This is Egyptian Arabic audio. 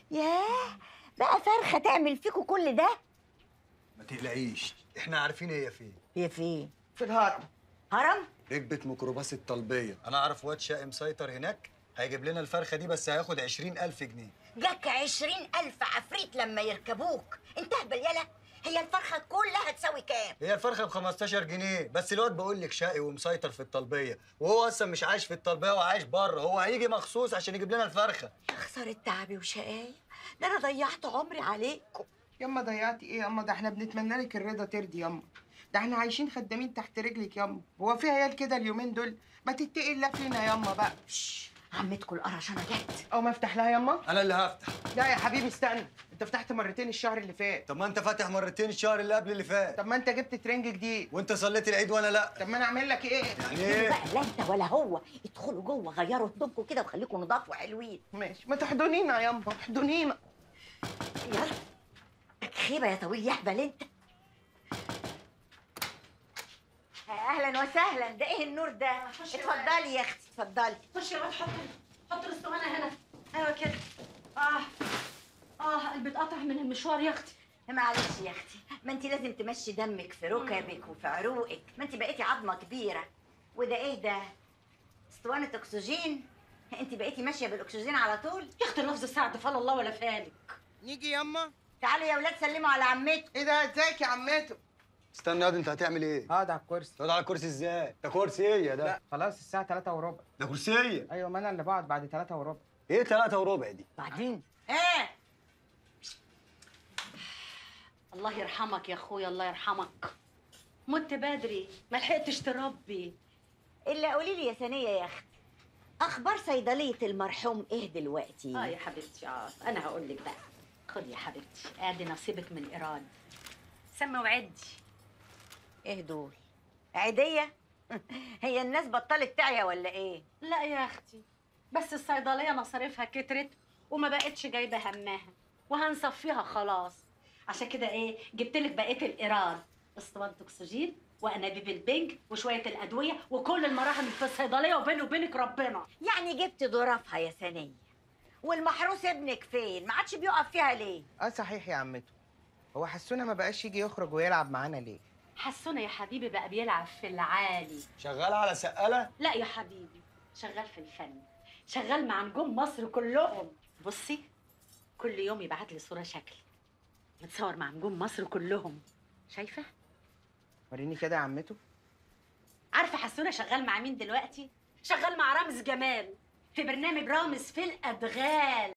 ياه بقى فرخه تعمل فيكوا كل ده ما تقلقيش احنا عارفين هي فين هي فين في الهرم هرم ركبة ميكروباص الطلبية أنا أعرف واد شقي مسيطر هناك هيجيب لنا الفرخة دي بس هياخد عشرين ألف جنيه جاك عشرين ألف عفريت لما يركبوك انت اهبل يلا هي الفرخة كلها تساوي كام؟ هي الفرخة ب 15 جنيه بس الواد بقول لك شقي ومسيطر في الطلبية وهو أصلا مش عايش في الطلبية هو عايش بره هو هيجي مخصوص عشان يجيب لنا الفرخة يا خسارة تعبي وشقاية ده أنا ضيعت عمري عليكم ياما ضيعتي ايه ياما ده احنا بنتمنى لك الرضا ترضي ياما ده احنا عايشين خدامين تحت رجلك ياما هو في عيال كده اليومين دول ما تتقي الله فينا ياما بقى شش عمتكم القرشانة جت او ما افتح لها ياما أنا اللي هفتح لا يا حبيبي استنى انت فتحت مرتين الشهر اللي فات طب ما أنت فاتح مرتين الشهر اللي قبل اللي فات طب ما انت جبت ترنج جديد وأنت صليت العيد وأنا لأ طب ما انا اعمل لك ايه يعني إيه؟ بقى لا انت ولا هو ادخلوا جوه غيروا هدومكم كده وخليكم نضاف وحلوين ماشي ما تحضنينا ياما احضنينا يلا خيبة يا طويل يا اهبل انت اهلا وسهلا ده ايه النور ده اتفضلي يا اختي اتفضلي خش يا واد حط حط الاسطوانه هنا ايوه كده اه اه قلبي اتقطع من المشوار يا اختي معلش يا اختي ما انت لازم تمشي دمك في ركبك وفي عروقك ما انت بقيتي عظمه كبيره وده ايه ده اسطوانه اكسجين انت بقيتي ماشيه بالاكسجين على طول يا اختي لفظ سعد فلا الله ولا فالك نيجي ياما تعالوا يا ولاد سلموا على عمتكم ايه ده ازيك يا عمته استنى ياض أنت هتعمل إيه؟ اقعد على الكرسي تقعد على الكرسي إزاي؟ ده كرسية ده لا خلاص الساعة 3 وربع ده كرسية ايوه ما انا اللي بقعد بعد 3 وربع إيه تلاتة وربع دي؟ بعدين ايه الله يرحمك يا اخويا الله يرحمك مت بدري ما لحقتش تربي الا قولي لي يا ثانيه يا اختي اخبار صيدليه المرحوم ايه دلوقتي اه يا حبيبتي اه انا هقول لك بقى خدي يا حبيبتي ادي نصيبك من الايراد سمي وعدي ايه دول عيديه هي الناس بطلت تعيا ولا ايه لا يا اختي بس الصيدليه مصاريفها كترت وما بقتش جايبه همها وهنصفيها خلاص عشان كده ايه جبت لك بقيه الايراد اسطوانه اكسجين وانابيب البنج وشويه الادويه وكل المراهم في الصيدليه وبيني وبينك ربنا يعني جبت ظرافها يا ثانيه والمحروس ابنك فين ما عادش بيقف فيها ليه اه صحيح يا عمته هو حسونا ما بقاش يجي يخرج ويلعب معانا ليه حسونا يا حبيبي بقى بيلعب في العالي شغالة على سقالة؟ لا يا حبيبي شغال في الفن شغال مع نجوم مصر كلهم بصي كل يوم يبعت لي صوره شكل متصور مع نجوم مصر كلهم شايفه وريني كده يا عمته عارفه حسونه شغال مع مين دلوقتي شغال مع رامز جمال في برنامج رامز في الادغال